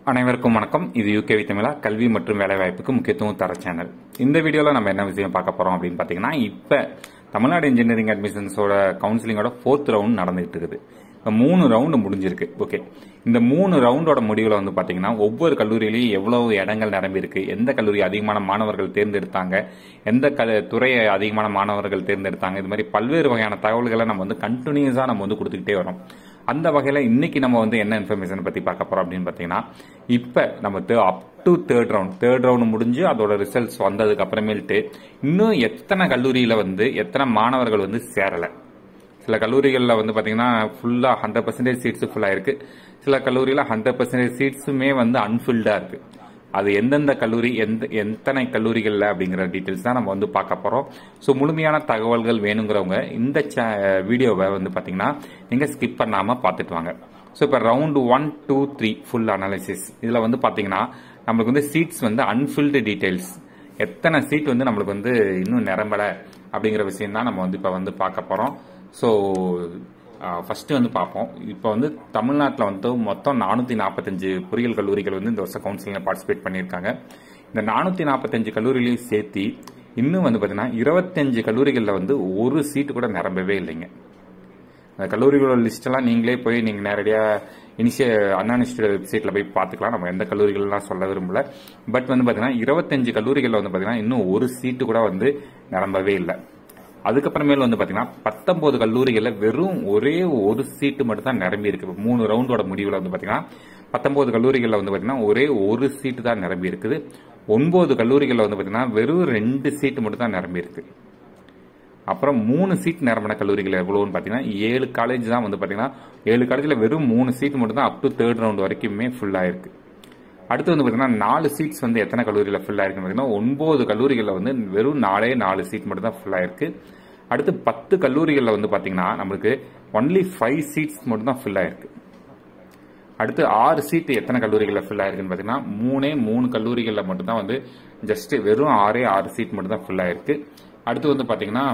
அனைவருக்கும் வணக்கம் இது யூகே தமிழா கல்வி மற்றும் வேலைவாய்ப்புக்கு முக்கியத்துவம் தர சேனல் இந்த வீடியோவில் நம்ம என்ன விஷயம் பார்க்க போறோம் அப்படின்னு பார்த்தீங்கன்னா இப்போ தமிழ்நாடு இன்ஜினியரிங் அட்மிஷன்ஸோட கவுன்சிலிங்கோட ஃபோர்த் ரவுண்ட் நடந்துகிட்டு இருக்குது இப்போ மூணு ரவுண்டு முடிஞ்சிருக்கு ஓகே இந்த மூணு ரவுண்டோட முடிவில் வந்து பார்த்தீங்கன்னா ஒவ்வொரு கல்லூரியிலையும் எவ்வளவு இடங்கள் நிரம்பி இருக்கு எந்த கல்லூரி அதிகமான மாணவர்கள் தேர்ந்தெடுத்தாங்க எந்த க துறையை அதிகமான மாணவர்கள் தேர்ந்தெடுத்தாங்க இது மாதிரி பல்வேறு வகையான தகவல்களை நம்ம வந்து கண்டினியூஸாக நம்ம வந்து கொடுத்துக்கிட்டே வரோம் அந்த வகையில் இன்னைக்கு நம்ம வந்து என்ன இன்ஃபர்மேஷன் பற்றி பார்க்க போறோம் அப்படின்னு பார்த்தீங்கன்னா இப்போ நம்ம up to third round third round முடிஞ்சு அதோட ரிசல்ட்ஸ் வந்ததுக்கு அப்புறமேல்ட்டு இன்னும் எத்தனை கல்லூரியில் வந்து எத்தனை மாணவர்கள் வந்து சேரலை சில கல்லூரிகளில் வந்து பார்த்தீங்கன்னா ஃபுல்லாக ஹண்ட்ரட் பர்சன்டேஜ் சீட்ஸ் ஃபுல்லாக இருக்கு சில கல்லூரியில் ஹண்ட்ரட் பர்சன்டேஜ் சீட்ஸுமே வந்து அன்ஃபில்டாக இருக்கு அது எந்தெந்த கல்லூரி எந்த எத்தனை கல்லூரிகளில் அப்படிங்கிற டீட்டெயில்ஸ் தான் நம்ம வந்து பார்க்க போகிறோம் ஸோ முழுமையான தகவல்கள் வேணுங்கிறவங்க இந்த வீடியோவை வந்து பார்த்தீங்கன்னா நீங்கள் ஸ்கிப் பண்ணாமல் பார்த்துட்டு வாங்க ஸோ இப்போ round one two three full analysis இதில் வந்து பார்த்தீங்கன்னா நம்மளுக்கு வந்து சீட்ஸ் வந்து அன்ஃபில்டு டீட்டெயில்ஸ் எத்தனை சீட் வந்து நம்மளுக்கு வந்து இன்னும் நிரம்பலை அப்படிங்கிற விஷயம் தான் நம்ம வந்து இப்போ வந்து பார்க்க போகிறோம் ஸோ ஃபர்ஸ்ட் வந்து பார்ப்போம் இப்போ வந்து தமிழ்நாட்டில் வந்து மொத்தம் நானூற்றி நாற்பத்தஞ்சு பொறியியல் கல்லூரிகள் வந்து இந்த வருஷம் கவுன்சிலிங்கில் பார்ட்டிசிபேட் பண்ணியிருக்காங்க இந்த நானூற்றி நாற்பத்தஞ்சு கல்லூரிகளையும் சேர்த்து இன்னும் வந்து பார்த்தீங்கன்னா இருபத்தஞ்சு கல்லூரிகளில் வந்து ஒரு சீட்டு கூட நிரம்பவே இல்லைங்க அந்த கல்லூரிகளோட லிஸ்டெல்லாம் நீங்களே போய் நீங்கள் நேரடியாக இனிஷிய அண்ணா இன்ஸ்டியூட் வெப்சைட்டில் போய் பார்த்துக்கலாம் நம்ம எந்த கல்லூரிகள்லாம் சொல்ல விரும்பல பட் வந்து பார்த்தீங்கன்னா இருபத்தஞ்சு கல்லூரிகளில் வந்து பார்த்தீங்கன்னா இன்னும் ஒரு சீட்டு கூட வந்து நிரம்பவே இல்லை அதுக்கப்புறமேல வந்து பாத்தீங்கன்னா பத்தொன்பது கல்லூரிகளில் வெறும் ஒரே ஒரு சீட்டு மட்டும் தான் நிரம்பி இருக்கு மூணு ரவுண்டோட முடிவில் வந்து பாத்தீங்கன்னா பத்தொன்பது கல்லூரிகளில் வந்து பாத்தீங்கன்னா ஒரே ஒரு சீட்டு தான் நிரம்பி இருக்குது ஒன்பது கல்லூரிகளில் வந்து பாத்தீங்கன்னா வெறும் ரெண்டு சீட்டு மட்டும் தான் நிரம்பி இருக்கு அப்புறம் மூணு சீட் நிரம்பின கல்லூரிகள் எவ்வளோன்னு பார்த்தீங்கன்னா ஏழு காலேஜ் தான் வந்து பார்த்தீங்கன்னா ஏழு காலேஜில் வெறும் மூணு சீட் மட்டும் தான் அப் டு தேர்ட் ரவுண்ட் வரைக்குமே ஃபுல்லாக இருக்கு அடுத்து வந்து பார்த்தீங்கன்னா நாலு சீட்ஸ் வந்து எத்தனை கல்லூரியில் ஃபுல்லாக இருக்குன்னு பார்த்தீங்கன்னா ஒன்பது கல்லூரிகளில் வந்து வெறும் நாலே நாலு சீட் மட்டும் தான் ஃபுல்லாக இருக்கு அடுத்து பத்து கல்லூரிகளில் வந்து பார்த்தீங்கன்னா நம்மளுக்கு ஒன்லி ஃபைவ் சீட்ஸ் மட்டும் தான் ஃபுல்லாக இருக்கு அடுத்து ஆறு சீட் எத்தனை கல்லூரிகளில் ஃபில் ஆயிருக்குன்னு பார்த்தீங்கன்னா மூணே மூணு கல்லூரிகளில் மட்டும்தான் வந்து ஜஸ்ட் வெறும் ஆறே ஆறு சீட் மட்டும் தான் ஃபில் ஆயிருக்கு அடுத்து வந்து பார்த்தீங்கன்னா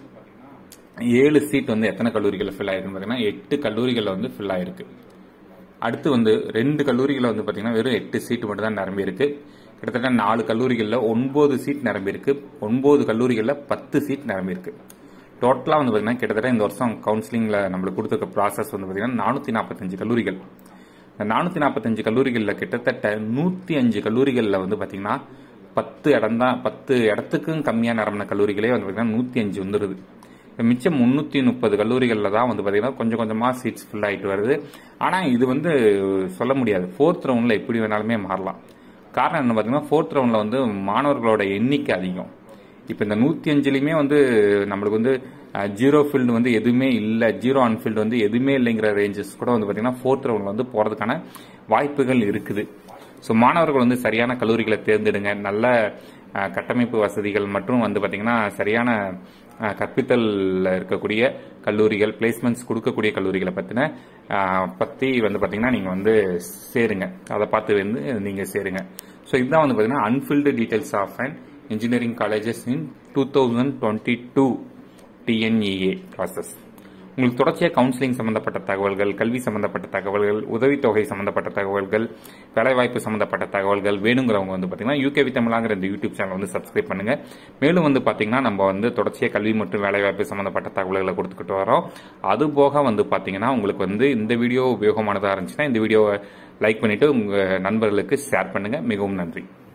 ஏழு சீட் வந்து எத்தனை கல்லூரிகளில் ஃபில் ஆயிருக்குன்னு பார்த்தீங்கன்னா எட்டு கல்லூரிகளில் வந்து ஃபில் ஆயிருக்கு அடுத்து வந்து ரெண்டு கல்லூரிகளில் வந்து பார்த்தீங்கன்னா வெறும் எட்டு சீட் மட்டும் தான் நிரம்பி இருக்கு கிட்டத்தட்ட நாலு கல்லூரிகளில் ஒன்பது சீட் நிரம்பி இருக்கு ஒன்பது கல்லூரிகளில் பத்து சீட் நிரம்பி இருக்கு டோட்டலாக வந்து பார்த்தீங்கன்னா கிட்டத்தட்ட இந்த வருஷம் கவுன்சிலிங்கில் நம்மளுக்கு கொடுத்துருக்க ப்ராசஸ் வந்து பார்த்தீங்கன்னா நானூற்றி நாற்பத்தஞ்சு கல்லூரிகள் இந்த நானூற்றி நாற்பத்தஞ்சு கல்லூரிகளில் கிட்டத்தட்ட நூற்றி அஞ்சு கல்லூரிகளில் வந்து பார்த்தீங்கன்னா பத்து இடம் தான் பத்து இடத்துக்கும் கம்மியாக நிரம்பின கல்லூரிகளே வந்து பார்த்தீங்கன்னா நூற்றி அஞ்சு வந்துடுது மிச்சம் முந்நூற்றி முப்பது கல்லூரிகளில் தான் வந்து பார்த்தீங்கன்னா கொஞ்சம் கொஞ்சமாக சீட்ஸ் ஃபில் ஆகிட்டு வருது ஆனால் இது வந்து சொல்ல முடியாது ஃபோர்த் ரவுண்டில் எப்படி வேணாலுமே மாறலாம் காரணம் என்ன பார்த்தீங்கன்னா ஃபோர்த் ரவுண்டில் வந்து மாணவர்களோட எண்ணிக்கை அதிகம் இப்போ இந்த நூற்றி அஞ்சுலையுமே வந்து நம்மளுக்கு வந்து ஜீரோ ஃபீல்டு வந்து எதுவுமே இல்லை ஜீரோ அன்ஃபீல்டு வந்து எதுவுமே இல்லைங்கிற ரேஞ்சஸ் கூட வந்து பார்த்தீங்கன்னா ஃபோர்த் ரவுண்டில் வந்து போகிறதுக்கான வாய்ப்புகள் இருக்குது ஸோ மாணவர்கள் வந்து சரியான கல்லூரிகளை தேர்ந்தெடுங்க நல்ல கட்டமைப்பு வசதிகள் மற்றும் வந்து பார்த்தீங்கன்னா சரியான கற்பித்தல் இருக்கக்கூடிய கல்லூரிகள் பிளேஸ்மெண்ட்ஸ் கொடுக்கக்கூடிய கல்லூரிகளை பற்றின பற்றி வந்து பார்த்தீங்கன்னா நீங்கள் வந்து சேருங்க அதை பார்த்து வந்து நீங்கள் சேருங்க ஸோ இதுதான் வந்து பார்த்தீங்கன்னா unfilled details of and engineering colleges in two thousand twenty two TNEA process உங்களுக்கு தொடர்ச்சியாக கவுன்சிலிங் சம்பந்தப்பட்ட தகவல்கள் கல்வி சம்பந்தப்பட்ட தகவல்கள் உதவித்தொகை சம்பந்தப்பட்ட தகவல்கள் வேலைவாய்ப்பு சம்பந்தப்பட்ட தகவல்கள் வேணுங்கிறவங்க வந்து பார்த்தீங்கன்னா யூகே வி தமிழாங்கிற இந்த யூடியூப் சேனல் வந்து சப்ஸ்கிரைப் பண்ணுங்க மேலும் வந்து பார்த்தீங்கன்னா நம்ம வந்து தொடர்ச்சியாக கல்வி மற்றும் வேலைவாய்ப்பு சம்பந்தப்பட்ட தகவல்களை கொடுத்துக்கிட்டு வரோம் அது போக வந்து பார்த்தீங்கன்னா உங்களுக்கு வந்து இந்த வீடியோ உபயோகமானதாக இருந்துச்சுன்னா இந்த வீடியோவை லைக் பண்ணிட்டு உங்க நண்பர்களுக்கு ஷேர் பண்ணுங்க மிகவும் நன்றி